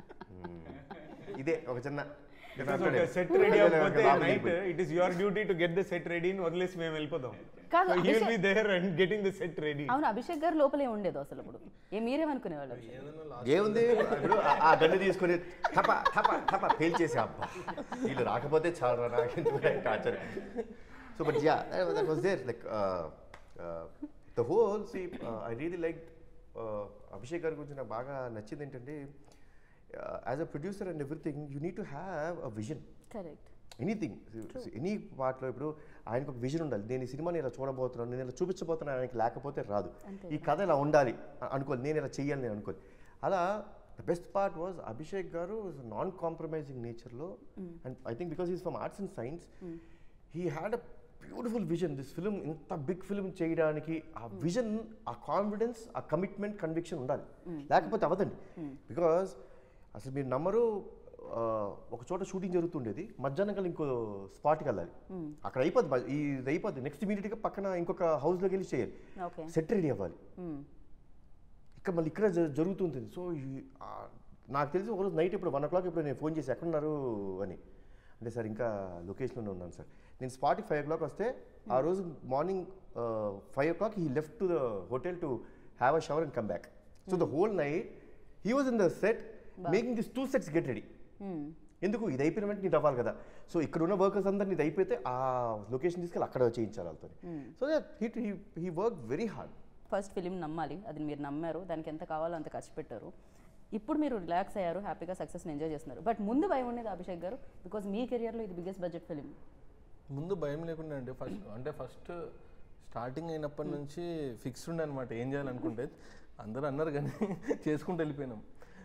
ఇదే ఒక చిన్న సెట్ రెడీ అవ్వకపోతే night it is your duty to get the set ready వదిలేసి మేము వెళ్ళిపోదాం కాదు, he will Abhishek- be there and getting the set ready అవును అభిషేక్ గారు లోపలే ఉండేది అసలు ఇప్పుడు ఏ మీరేమనుకునేవాళ్ళు అభిషేక్? ఏముంది ఇప్పుడు ఆ- ఆ గన్ను తీసుకొని టప టప టప పేల్చేసి అబ్బా వీళ్ళు రాకపోతే చాలా నాకు torture so but yeah that was there like the whole see I really like Abhishek గారి గురించి నాకు బాగా నచ్చింది ఏంటంటే as a producer and everything you need to have a vision correct anything any పార్ట్లో ఇప్పుడు ఆయనకు ఒక విజన్ ఉండాలి నేను ఈ సినిమాని ఇలా చూడబోతున్నాను నేను ఇలా చూపించబోతున్నాను ఆయనకి లేకపోతే రాదు ఈ కథ ఇలా ఉండాలి అ- అనుకోవాలి నేను ఇలా చెయ్యాలి నేను అనుకోవాలి అలా the best part was Abhishek garu non compromising నేచర్లో and I think because is from arts and science he had a beautiful vision this film ఇంత బిగ్ ఫిలిం చేయడానికి ఆ విజన్ ఆ కాన్ఫిడెన్స్ ఆ కమిట్మెంట్ కన్విక్షన్ ఉండాలి లేకపోతే అవదండి బికాస్ అసలు మీరు నమ్మరు ఆ, ఒక చోట షూటింగ్ జరుగుతుండేది మధ్యాహ్నం కల్లా ఇంకో స్పాట్కి వెళ్ళాలి అక్కడ అయిపోద్ది బ- ఈ ఇది అయిపోద్ది నెక్స్ట్ ఇమీడియట్గా పక్కన ఇంకొక హౌస్లోకి వెళ్ళి చేయాలి ఓకే సెట్ రెడీ అవ్వాలి ఇక్కడ మళ్ళీ ఇక్కడ జ- జరుగుతుంటుంది సో ఈ- ఆ, నాకు తెలిసి ఒకరోజు నైట్ ఇప్పుడు వన్ ఓ క్లాక్ ఇప్పుడు నేను ఫోన్ చేసి ఎక్కడున్నారు అని అంటే సార్ ఇంకా లొకేషన్లోనే ఉన్నాను సార్ నేను స్పాట్కి ఫైవ్ ఓ క్లాక్ వస్తే ఆ రోజు morning five o'clock he left to the hotel to have a shower and come back so the whole night he was in the set making this two sets get ready ఎందుకు ఇది అయిపోయిన వెంటనే నీకు అవ్వాలి కదా so ఇక్కడ ఉన్న workers అందరినీ ఇది అయిపోతే ఆ లొకేషన్ తీసుకెళ్ళి అక్కడ చేయించాలి వాళ్ళతో so he he work very hard first film నమ్మాలి అది మీరు నమ్మారు దానికి ఎంత కావాలో అంత ఖర్చు పెట్టారు ఇప్పుడు మీరు రిలాక్స్ అయ్యారు హ్యాపీగా సక్సెస్ని ఎంజాయ్ చేస్తున్నారు బట్ ముందు భయం ఉండేది అభిషేక్ గారు బికాజ్ మీ కెరియర్లో ఇది బిగ్గెస్ట్ బడ్జెట్ ఫిలిం ముందు భయం లేకుండా అండి ఫస్ట్ అంటే ఫస్ట్ స్టార్టింగ్ అయినప్పటి నుంచి ఫిక్స్డ్ ఉండే అనమాట ఏం చేయాలనుకుంటే అందరూ అన్నారు కానీ చేసుకుంటూ వెళ్ళిపోయినాం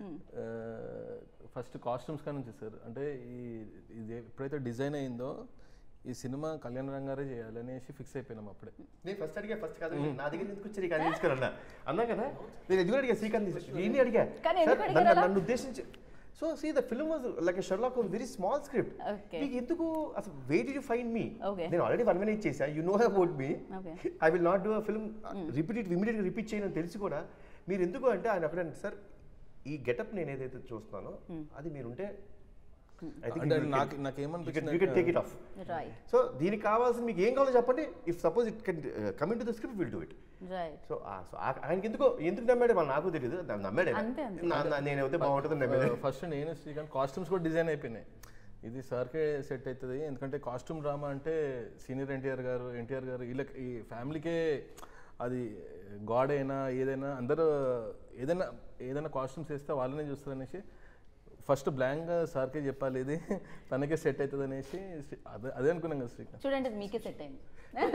ఫస్ట్ కాస్ట్యూమ్స్ కానీ నుంచి సార్ అంటే ఈ ఇది ఎప్పుడైతే డిజైన్ అయిందో ఈ సినిమా కళ్యాణ రంగారే చేయాలి అనేసి ఫిక్స్ అయిపోయినాం అప్పుడే నేను ఫస్ట్ అడిగా ఫస్ట్ కాదు నా దగ్గర ఎందుకు వచ్చారు కానీ తీసుకురన్నా అన్నా కదా నేను ఎదుగు అడిగా శ్రీకాంత్ నేను అడిగా కానీ "Sir, ఎందుకు నన్ను అడిగారు అలా?" నన్ను ఉద్దేశించి so see the film was like Sherlock very small script Okay. మీకు ఎందుకు అసలు wait you find me Okay. నేను ఆల్రెడీ వన్ మినిట్ చేశా you know about me Okay. I will not do a film repeat it ఇమీడియట్గా repeat చేయని తెలిసి కూడా మీరు ఎందుకు అంటే ఆయన ఒకటే సార్ ఈ గెటప్ నేను ఏదైతే చూస్తున్నానో అది మీరుంటే ఐ అంటే నాకు నాకేమనిపించింది you can take it off right so దీనికి కావాల్సిన మీకు ఏం కావాలో చెప్పండి if suppose it can coming to the script will do it right so so ఆయనకి ఎందుకు ఎందుకు నమ్మాడు వాళ్ళు నాకు తెలియదు దాన్ని నమ్మాడే అంతే, అంతే. నా- నా- నేను అయితే బాగుంటుంది నమ్మాడు ఫస్ట్ నేను శ్రీకాంత్ కాస్ట్యూమ్స్ కూడా డిజైన్ అయిపోయినాయి ఇది సార్కే సెట్ అవుతుంది ఎందుకంటే కాస్ట్యూమ్ డ్రామా అంటే సీనియర్ ఎన్టీఆర్ గారు ఎన్టీఆర్ గారు వీళ్ళకి ఈ ఫ్యామిలీకే అది గాడ్ అయినా ఏదైనా అందరూ ఏదైనా ఏదైనా కాస్ట్యూమ్స్ వేస్తే వాళ్ళనే చూస్తారు అనేసి ఫస్ట్ బ్లాంక్గా సార్కే చెప్పాలి ఇది తనకే సెట్ అవుతుంది అనేసి శ్రీ- అదే అదే అనుకున్నాం కదా శ్రీకాంత్ చూడండి అది మీకే సెట్ అయింది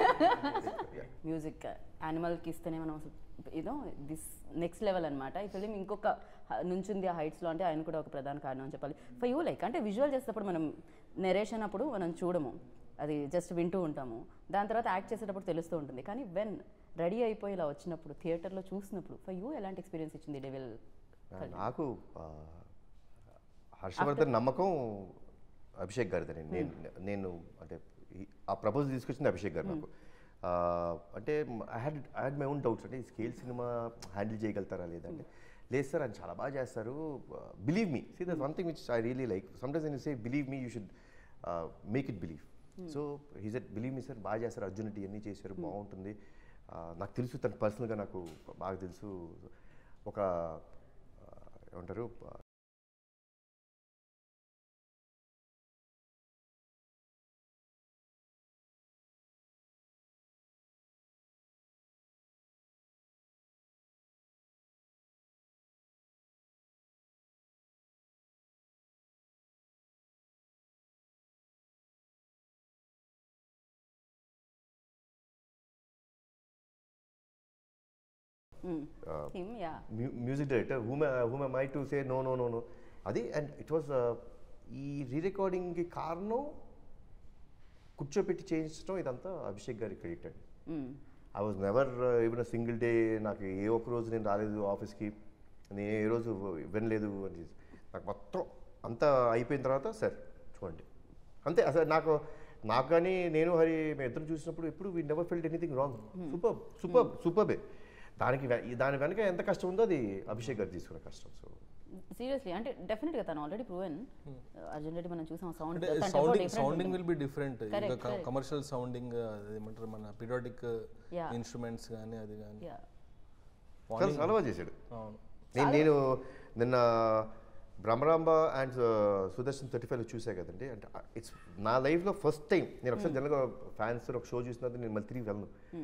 మ్యూజిక్ యానిమల్కి ఇస్తేనే మనం అసలు ఇదో దిస్ నెక్స్ట్ లెవెల్ అనమాట ఈ ఫిలిం ఇంకొక హ- నుంచుంది ఆ హైట్స్లో అంటే ఆయన కూడా ఒక ప్రధాన కారణం అని చెప్పాలి ఫర్ యూ లైక్ అంటే విజువల్ చేసేటప్పుడు మనం నెరేషన్ అప్పుడు మనం చూడము అది జస్ట్ వింటూ ఉంటాము దాని తర్వాత యాక్ట్ చేసేటప్పుడు తెలుస్తూ ఉంటుంది కానీ వెన్ రెడీ అయిపోయి ఇలా వచ్చినప్పుడు థియేటర్లో చూసినప్పుడు ఫర్ యూ ఎలాంటి ఎక్స్పీరియన్స్ ఇచ్చింది డెవిల్ నాకు ఆ, హర్షవర్ధన్ నమ్మకం అభిషేక్ గారిదని నేను నేను అంటే ఈ- ఆ ప్రపోజల్ తీసుకొచ్చింది అభిషేక్ గారు నాకు ఆ, అంటే I had I had my own doubts అంటే ఈ స్కేల్ సినిమా హ్యాండిల్ చేయగలుగుతారా లేదంటే లేదు సార్ ఆయన చాలా బాగా చేస్తారు believe me see this one thing which I really like sometimes you say believe me you should make it believe so he set believe me sir బాగా చేస్తారు అర్జున్ రెడ్డి ఇవన్నీ చేశారు బాగుంటుంది ఆ, నాకు తెలుసు తను పర్సనల్గా నాకు బాగా తెలుసు ఒక ఆ, ఏమంటారు him yeah music director whom whom I to say no no no no అది అండ్ ఇట్ వాస్ ఈ రీ రికార్డింగ్కి కారణం కూర్చోపెట్టి చేయించడం ఇదంతా అభిషేక్ గారి క్రెడిట్ అండి I was never even single day నాకు ఏ ఒక్క రోజు నేను రాలేదు ఆఫీస్కి నేను ఏ రోజు వినలేదు అని నాకు మొత్తం అంతా అయిపోయిన తర్వాత సార్ చూడండి అంతే అసలు నాకు నాకు కానీ నేను హరి మేము ఇద్దరు చూసినప్పుడు ఎప్పుడు we never felt anything wrong super super సూపర్బే దానికి వె- దాని వెనక ఎంత కష్టం ఉందో అది అభిషేక్ గారు తీసుకున్న కష్టం సో సీరియస్లీ అంటే డెఫినెట్గా తను ఆల్రెడీ ప్రూవెన్ అర్జున్ రెడ్డి మనం చూసాం సౌండ్ అంటే sounding sounding will be different Correct, ఇంకా correct. కమర్షియల్ సౌండింగ్ ఏమంటారు మన పీరియాడిక్ Yeah. ఇన్స్ట్రుమెంట్స్ కానీ అది కానీ యా చాలా చాలా బాగా చేశాడు అవును నేను నేను నిన్న Brahmaramba and Sudarshan thirty five చూసా కదండి అంటే ఇట్స్ నా లైఫ్లో ఫస్ట్ టైం నేను ఒకసారి జనరల్గా ఫ్యాన్స్ ఒక షో చూసినది నేను మళ్ళీ తిరిగి వెళ్ళను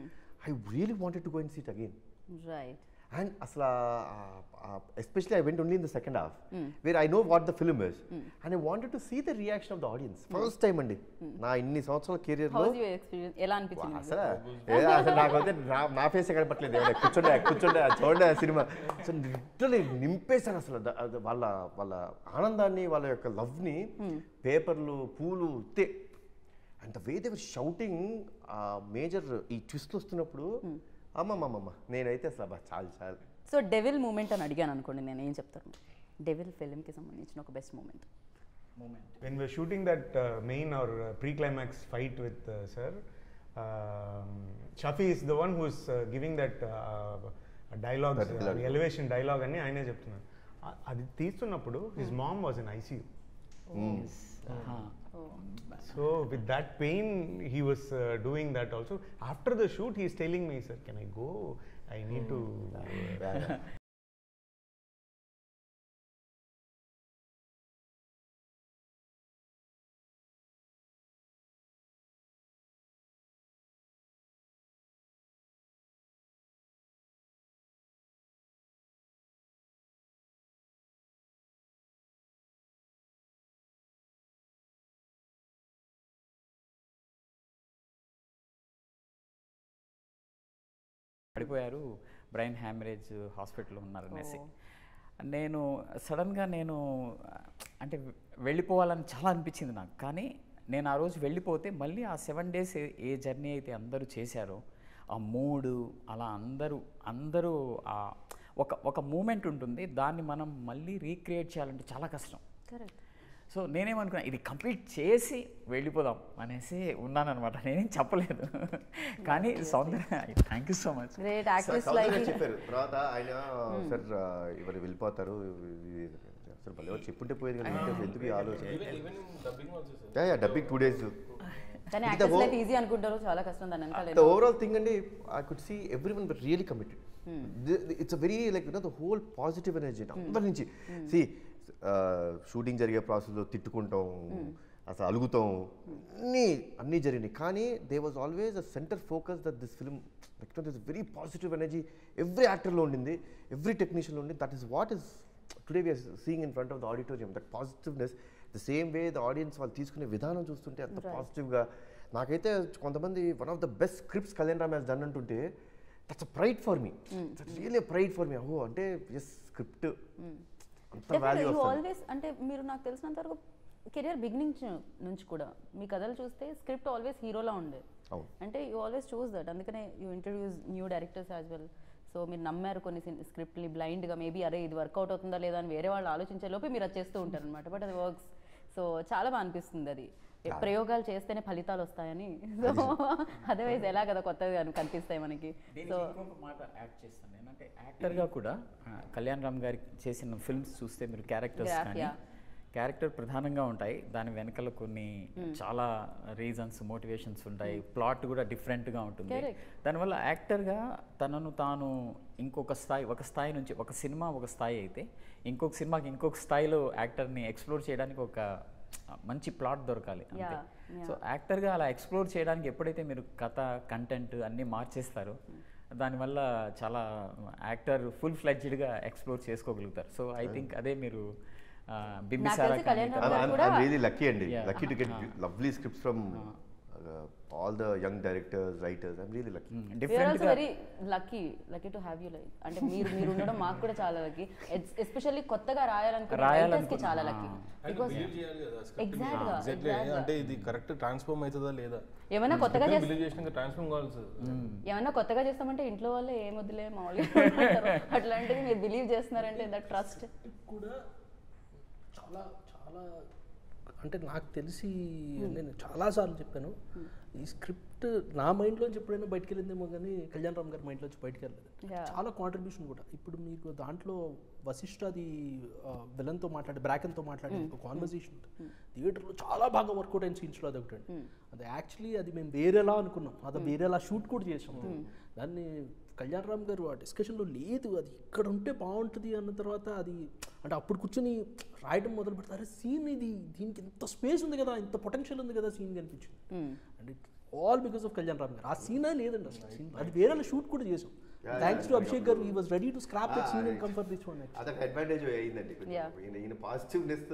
I really wanted to go and sit again right and అసలు especially I went only in the second half where I know what the film is and I wanted to see the reaction of the audience first time అండి నా ఇన్ని సంవత్సరాల కెరియర్లో house you experience ఎలా అనిపించింది మీకు? అసలు ఏ అసలు నాకు అయితే నా నా ఫేస్ కనపట్లేదు ఏమైనా కూర్చోండి కూర్చోండి అది చూడండి ఆ సినిమా సో లిటరలీ నింపేశారు అసలు ద- అది వాళ్ళ వాళ్ళ ఆనందాన్ని వాళ్ళ యొక్క లవ్ని పేపర్లు పూలు తే and the way they were shouting ఆ మేజర్ ఈ ట్విస్ట్ వస్తున్నప్పుడు అమ్మమ్మమ్మ నేనైతే అసలు అబ్బా చాలు చాలు సో డెవిల్ మూమెంట్ అని అడిగాను అనుకోండి నేను ఏం చెప్తాను డెవిల్ ఫిల్మ్కి సంబంధించిన ఒక best moment when we're shooting that uh, main or uh, pre-climax fight with uh, sir, um, Shafi is the one who's uh, giving that uh, dialogue, That dialogue. the elevation dialogue అని ఆయనే చెప్తున్నాను ఆ- అది తీస్తున్నప్పుడు his mom was in ICU so with that pain he was doing that also after the shoot he's telling me sir can I go I need to పడిపోయారు brain haemorrhage హాస్పిటల్లో ఉన్నారు అనేసి నేను సడన్గా నేను అంటే వెళ్ళిపోవాలని చాలా అనిపించింది నాకు కానీ నేను ఆ రోజు వెళ్ళిపోతే మళ్ళీ ఆ సెవెన్ డేస్ ఏ జర్నీ అయితే అందరూ చేశారో ఆ మూడు అలా అందరూ అందరూ ఆ ఒక ఒక మూమెంట్ ఉంటుంది దాన్ని మనం మళ్ళీ రీక్రియేట్ చేయాలంటే చాలా కష్టం కరెక్ట్ సో నేనేమనుకున్నా ఇది కంప్లీట్ చేసి వెళ్ళిపోదాం అనేసి ఉన్నానన్నమాట నేనేం చెప్పలేదు కానీ Soundarya thank you so much great actress Soundarya like చెప్పారు తర్వాత ఆయన సార్ ఇవాళ వెళ్ళిపోతారు ఇది- అసలు భలే చెప్పుంటే పోయేది కానీ ఇంకా ఎందుకు ఈ ఆలోచన even dubbing also sir yeah dubbing two days కానీ It actors the life easy అనుకుంటారు చాలా కష్టం దాని వెనకాల ద ఓవరాల్ థింగ్ అండి I could see every one really committed it's a very like you know the whole positive energy అందరి నుంచి C shooting జరిగే ప్రాసెస్లో తిట్టుకుంటాం అసలు అలుగుతాం అన్నీ అన్నీ జరిగినాయి కానీ they was always a centre focus that this film like this very positive energy every యాక్టర్లో ఉండింది ఎవ్రీ టెక్నీషియన్లో ఉండింది that is what is today we are seeing in front of the auditorium that positiveness the same way the audience వాళ్ళు తీసుకునే విధానం చూస్తుంటే అంత పాజిటివ్గా నాకైతే కొంతమంది one of the best scripts Kalyan Ram has done అంటుంటే that's a pride for me that's really pride for me oh అంటే ఎస్ స్క్రిప్ట్ అంత వాల్యూ యూ వస్తుంది ఆల్వేస్ అంటే మీరు నాకు తెలిసినంత వరకు కెరియర్ బిగినింగ్ నుంచి కూడా మీ కథలు చూస్తే స్క్రిప్ట్ ఆల్వేస్ హీరోలా ఉండే అవును. అంటే యూ ఆల్వేస్ చూస్ దట్ అందుకనే you introduce new directors as well so మీరు నమ్మారు కొన్ని స్క్రిప్ట్ని బ్లైండ్గా మేబీ అరే ఇది వర్కౌట్ అవుతుందా లేదా అని వేరే వాళ్ళు ఆలోచించే లోపే మీరు అది చేస్తూ ఉంటారు అనమాట బట్ అది వర్క్స్ సో చాలా బాగా అనిపిస్తుంది అది ప్రయోగాలు చేస్తేనే ఫలితాలు వస్తాయని సో అదర్వైజ్ ఎలా కదా కొత్తగా కనిపిస్తాయి మనకి సో ఇంకొక మాట యాడ్ చేస్తాను ఏంటంటే యాక్టర్గా కూడా ఆ, కళ్యాణ్ రామ్ గారి చేసిన ఫిల్మ్స్ చూస్తే మీరు క్యారెక్టర్స్ Graph, కానీ yeah. క్యారెక్టర్ ప్రధానంగా ఉంటాయి దాని వెనకాల కొన్ని చాలా రీజన్స్ మోటివేషన్స్ ఉంటాయి ప్లాట్ కూడా డిఫరెంట్గా ఉంటుంది Correct. దానివల్ల యాక్టర్గా తనను తాను ఇంకొక స్థాయి ఒక స్థాయి నుంచి ఒక సినిమా ఒక స్థాయి అయితే ఇంకొక సినిమాకి ఇంకొక స్థాయిలో యాక్టర్ని ఎక్స్ప్లోర్ చేయడానికి ఒక మంచి ప్లాట్ దొరకాలి అంతే Yeah, yeah. సో యాక్టర్గా అలా ఎక్స్ప్లోర్ చేయడానికి ఎప్పుడైతే మీరు కథ కంటెంట్ అన్నీ మార్చేస్తారో దానివల్ల చాలా యాక్టర్ ఫుల్ ఫ్లెడ్జ్డ్గా ఎక్స్ప్లోర్ చేసుకోగలుగుతారు సో ఐ థింక్ అదే మీరు ఆ, బింబిసారా తెలిసి కానీ కళ్యాణ్ తర్వాత- రామ్ గారు కూడా- రియలీ లక్కీ అండి Yeah. Lucky to get lovely scripts from all the young directors writers I'm really lucky we are also డిఫరెంట్గా very lucky lucky to have you like అంటే మీరు మీరు ఉండడం మాకు కూడా చాలా లక్కీ ఎస్పెషల్లీ కొత్తగా రాయాలనుకునే రాయాలనుకున్న- writers కి చాలా లక్కీ అండ్ బికాస్ బిలీవ్ చేయాలి కదా Exact గా, ఎగ్జాక్ట్లీ exact గా. అంటే ఇది కరెక్ట్ ట్రాన్స్ఫార్మ్ అవుతుందా లేదా ఏమైనా కొత్తగా చేస్తే బిలీవ్ చేసినాక ట్రాన్స్ఫార్మ్ కావాలి సార్ ఏమన్నా కొత్తగా చేస్తామంటే ఇంట్లో వాళ్ళే ఏం వద్దులే మామూలుగా ఉంటారు. అట్లాంటిది మీరు బిలీవ్ చేస్తున్నారంటే దట్ ట్రస్ట్ కూడా చాలా చాలా అంటే నాకు తెలిసి నేను చాలాసార్లు చెప్పాను ఈ స్క్రిప్ట్ నా మైండ్లోంచి ఎప్పుడైనా బయటకు వెళ్ళిందేమో కానీ కళ్యాణ్ రామ్ గారి మైండ్లోంచి బయటకు వెళ్ళలేదు Yeah. చాలా కాంట్రిబ్యూషన్ కూడా ఇప్పుడు మీకు దాంట్లో వశిష్ఠ అది విలన్తో మాట్లాడి బ్రాకెన్తో మాట్లాడి ఒక కాన్వర్జేషన్ థియేటర్లో చాలా బాగా వర్కౌట్ అయిన సీన్స్లో అది ఒకటి అది యాక్చువల్లీ అది మేము వేరేలా అనుకున్నాం అది వేరేలా షూట్ కూడా చేసాం దాన్ని కళ్యాణ్ రామ్ గారు ఆ డిస్కషన్లో లేదు అది ఇక్కడ ఉంటే బాగుంటుంది అన్న తర్వాత అది అంటే అప్పుడు కూర్చొని రాయడం మొదలు పెడతారు సీన్ ఇది దీనికి ఇంత స్పేస్ ఉంది కదా ఇంత పొటెన్షియల్ ఉంది కదా సీన్ కనిపించింది and all because of Kalyan Ram garu ఆ సీనే లేదండి అసలు సినిమా అది వేరే షూట్ కూడా చేసాం thanks to Abhishek garu he was ready to scrap that scene and comfort this one అదొక అడ్వాంటేజ్ అయ్యిందండి కొంచెం. Yeah. ఈయన ఈయన పాజిటివ్నెస్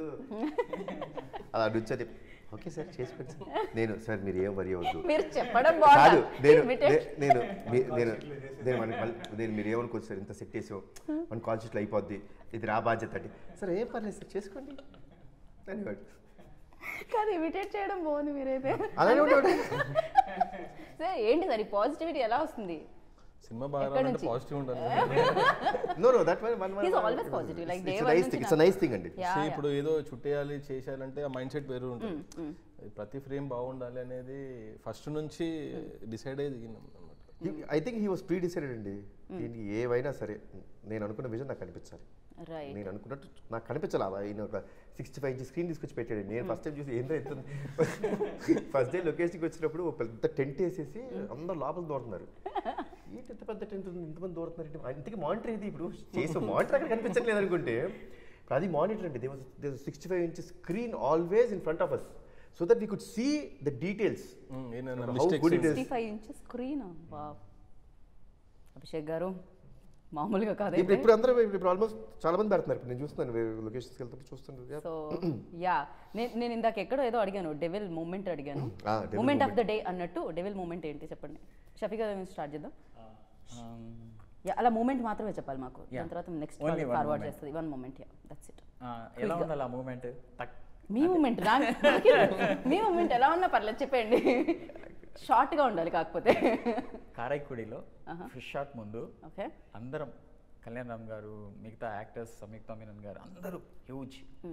అలా నుంచని ఓకే సార్ చేసుకోండి సార్ నేను సార్ మీరు ఏం వరి అవ్వద్దు మీరు చెప్పడం కాదు బాగుంది నేను నే- నేను మీ- నేను నేను మన నేను మీరు ఏమనుకోవచ్చు సార్ ఇంత సెట్ చేసాం మన కాల్ షీట్లో అయిపోద్ది ఇది రా బాధ్యత అంటే సార్ ఏం పర్లేదు సార్ చేసుకోండి అనేవాడు కాదు ఇమిటేట్ చేయడం బాగుంది మీరైతే అలానే ఉంటాడు సార్ ఏంటి సార్ ఈ పాజిటివిటీ ఎలా వస్తుంది సినిమా బాగా ఎక్కడి రావాలంటే నుంచి? పాజిటివ్ ఉండాలి no no that one He's always positive, like day it's one nice నుంచి థింగ్ ఇట్స్ నైస్ థింగ్ అండి Yeah, See, yeah. ఇప్పుడు ఏదో చుట్టేయాలి చేసేయాలంటే ఆ మైండ్ సెట్ వేరు ఉంటుంది అది ప్రతి ఫ్రేమ్ బాగుండాలి అనేది ఫస్ట్ నుంచి డిసైడ్ అయ్యి దిగినాం అనమాట I think he was predecided అండి దీనికి ఏవైనా సరే నేను అనుకున్న విజన్ నాకు కనిపించాలి రైట్ నేను అనుకున్నట్టు నాకు కనిపించాలి అలా ఆయన ఒక సిక్స్టీ ఫైవ్ ఇంచ్ స్క్రీన్ తీసుకొచ్చి పెట్టాడు నేను ఫస్ట్ టైం చూసి ఏంటో ఎంత ఫస్ట్ డే లొకేషన్కి వచ్చినప్పుడు ఒక పెద్ద టెంట్ వేసేసి అందరు లోపల దూరుతున్నారు ఏంటి ఇంత పెద్ద టెంట్ ఉంది ఇంతమంది దూరుతున్నారు ఏంటి? ఇంతకీ మానిటర్ ఇది ఇప్పుడు చేసే మానిటర్ అక్కడ కనిపించట్లేదు అనుకుంటే ఇప్పుడు అది మానిటర్ అండి they sixty five inch screen always in front of us so that we could see the details ఏమైనా How mistakes good it is. Sixty five inches screen వా అభిషేక్ గారు మామూలుగా ఇప్పుడు కాదు ఇప్పుడు అందరూ ఇప్పుడు ఆల్మోస్ట్ చాలా మంది పెడుతున్నారు ఇప్పుడు నేను చూస్తున్నాను లొకేషన్స్కి వెళ్తుంటే చూస్తున్నాను Yeah. సో యా నేను నేను ఇందాక ఎక్కడో ఏదో అడిగాను డెవిల్ మూమెంట్ అడిగాను Ah, devil moment of the day అన్నట్టు డెవిల్ మూమెంట్ ఏంటి చెప్పండి షఫీ గారు స్టార్ట్ చేద్దాం Um, యా అలా మూమెంట్ మాత్రమే చెప్పాలి మాకు Yeah. దాని తర్వాత next Only one forward moment. చేస్తుంది one moment yeah that's it ఆ, ఎలా ఉండాలి ఆ మూమెంట్ తక్ మీ మూమెంట్ నా మీ మూమెంట్ ఎలా ఉన్నా పర్లేదు చెప్పండి షార్ట్ గా ఉండాలి కాకపోతే కారైக்குడిలో ఫిష్ షాట్ ముందు ఓకే అందరం కళ్యాణ్ రామ్ గారు మిగతా యాక్టర్స్ సంయుక్త మీనన్ గారు అందరూ హ్యూజ్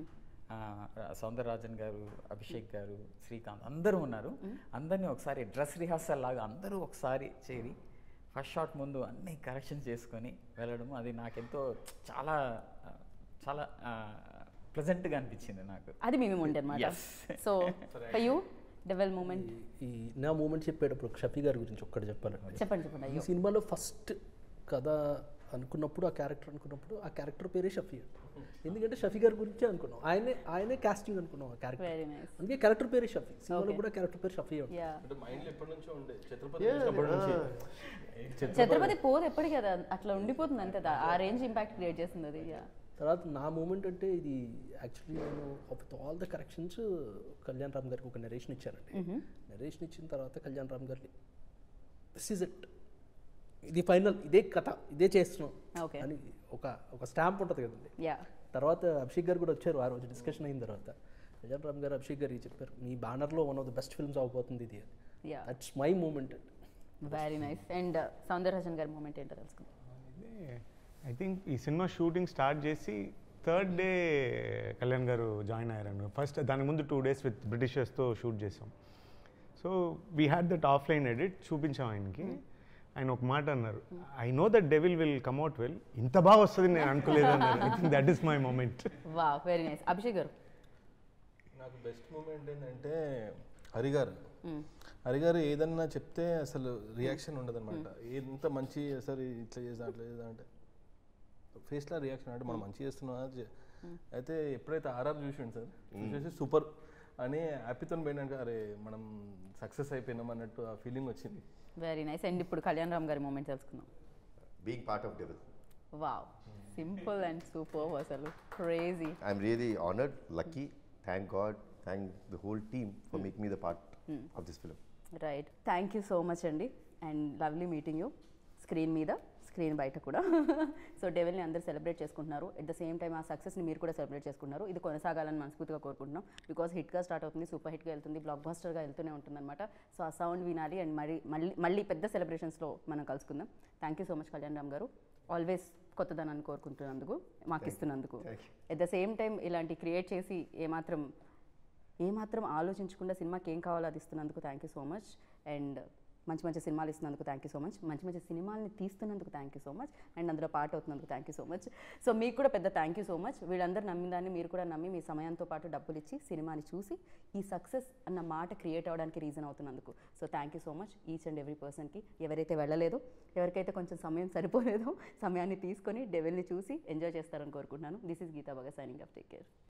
సౌందరరాజన్ గారు అభిషేక్ గారు శ్రీకాంత్ అందరూ ఉన్నారు అందరినీ ఒకసారి డ్రెస్ రిహార్సల్ లాగా అందరూ ఒకసారి చేరి ఫస్ట్ షాట్ ముందు అన్ని కరెక్షన్ చేసుకొని వెళ్ళడం అది నాకెంతో చాలా ఆ, చాలా ప్లెజెంట్గా అనిపించింది నాకు అది మీ మూమెంట్ అనమాట Yes. So for you devil moment ఈ నా మూమెంట్ చెప్పేటప్పుడు షఫీ గారి గురించి ఒక్కటి చెప్పాలండి చెప్పండి చెప్పండి ఈ అయ్యో సినిమాలో ఫస్ట్ కథ అనుకున్నప్పుడు ఆ క్యారెక్టర్ అనుకున్నప్పుడు ఆ క్యారెక్టర్ పేరే షఫీ ఎందుకంటే షఫీ గారి గురించే అనుకున్నాం ఆయనే ఆయనే కాస్టింగ్ అనుకున్నాం ఆ క్యారెక్టర్ వెరీ నైస్ అందుకే క్యారెక్టర్ పేరే షఫీ సినిమాలో Okay. కూడా క్యారెక్టర్ పేరు షఫీ ఉంటుంది యా అంటే మైండ్ ఎప్పటి నుంచో ఉండే ఛత్రపతి చూసినప్పటి నుంచి ఛత్రపతి పోదు ఎప్పటికీ కదా అట్లా ఉండిపోతుంది అంతే దా- ఆ రేంజ్ ఇంపాక్ట్ క్రియేట్ చేస్తుంది అది యా తర్వాత నా మూమెంట్ అంటే ఇది యాక్చువల్లీ నేను with all the corrections Kalyan Ram గారికి ఒక నెరేషన్ ఇచ్చానండి నెరేషన్ ఇచ్చిన తర్వాత కళ్యాణ్ రామ్ గారిని దిస్ ఇస్ ఇట్ ఇది ఫైనల్ ఇదే కథ ఇదే చేస్తున్నాం Okay. అని ఒక ఒక స్టాంప్ ఉంటుంది కదండి యా తర్వాత అభిషేక్ గారు కూడా వచ్చారు ఆ రోజు డిస్కషన్ అయిన తర్వాత కళ్యాణ్ రామ్ గారు అభిషేక్ గారికి చెప్పారు మీ బ్యానర్లో one of the best films అవబోతుంది ఇది yeah that's my moment very nice and Soundararajan గారి మూమెంట్ ఏంటో తెలుసుకుందాం ఐ థింక్ ఈ సినిమా షూటింగ్ స్టార్ట్ చేసి third day Kalyan garu join అయ్యారు ఫస్ట్ దాని ముందు టూ డేస్ విత్ బ్రిటిషర్స్తో షూట్ చేసాం so we had that offline edit చూపించాం ఆయనకి ఆయన ఒక మాట అన్నారు I know that Devil will come out well ఇంత బాగా వస్తుంది నేను అనుకోలేదు అన్నారు I think that is my moment వా వెరీ నైస్ అభిషేక్ గారు నాకు బెస్ట్ మూమెంట్ ఏంటంటే హరిగారు హరిగారు ఏదన్నా చెప్తే అసలు రియాక్షన్ ఉండదు అనమాట ఎంత మంచి అసలు ఇట్లా చేద్దాం అట్లా చేద్దాం అంటే ఫేస్లో రియాక్షన్ అంటే మనం మంచి చేస్తున్నాం అది చే- అయితే ఎప్పుడైతే ఆర్ఆర్ చూసిండు సార్ చూసేసి సూపర్ అని హ్యాపీతో పోయినాక అరే మనం సక్సెస్ అయిపోయినాం అన్నట్టు ఆ ఫీలింగ్ వచ్చింది వెరీ నైస్ అండ్ ఇప్పుడు కళ్యాణ్ రామ్ గారి మూమెంట్ తెలుసుకుందాం being part of devil wow simple and super అసలు crazy I'm really honoured lucky thank God thank the whole team for make me the part of this film right thank you so much అండి అండ్ lovely meeting you screen మీద screen బయట కూడా so డెవెల్ని అందరూ celebrate చేసుకుంటున్నారు at the same time ఆ సక్సెస్ని మీరు కూడా సెలబ్రేట్ చేసుకుంటున్నారు ఇది కొనసాగాలని మనస్ఫూర్తిగా కోరుకుంటున్నాం బికాస్ హిట్గా స్టార్ట్ అవుతుంది సూపర్ హిట్గా వెళ్తుంది బ్లాక్ బస్టర్గా వెళ్తూనే ఉంటుందన్నమాట సో ఆ సౌండ్ వినాలి అండ్ మళ్ళీ మళ్ళీ మళ్ళీ పెద్ద సెలబ్రేషన్స్లో మనం కలుసుకుందాం thank you so much Kalyan Ram garu always కొత్తదనాన్ని కోరుకుంటున్నందుకు మాకు ఇస్తున్నందుకు ఎట్ ద సేమ్ టైం ఇలాంటి క్రియేట్ చేసి ఏమాత్రం ఏమాత్రం ఆలోచించకుండా సినిమాకి ఏం కావాలో అది ఇస్తున్నందుకు thank you so much and మంచి మంచి సినిమాలు ఇస్తున్నందుకు థ్యాంక్ యూ సో మచ్ మంచి మంచి సినిమాల్ని తీస్తున్నందుకు thank you so much and అందులో పాట అవుతున్నందుకు thank you so much so మీకు కూడా పెద్ద థ్యాంక్ యూ సో మచ్ వీళ్ళందరూ నమ్మిన దాన్ని మీరు కూడా నమ్మి మీ సమయంతో పాటు డబ్బులు ఇచ్చి సినిమాని చూసి ఈ సక్సెస్ అన్న మాట క్రియేట్ అవ్వడానికి రీజన్ అవుతున్నందుకు so thank you so much each and every పర్సన్కి ఎవరైతే వెళ్ళలేదో ఎవరికైతే కొంచెం సమయం సరిపోలేదో సమయాన్ని తీసుకొని డెవెల్ని చూసి ఎంజాయ్ చేస్తారని కోరుకుంటున్నాను దిస్ ఇస్ గీతా బగా సైనింగ్ ఆఫ్ టేక్ కేర్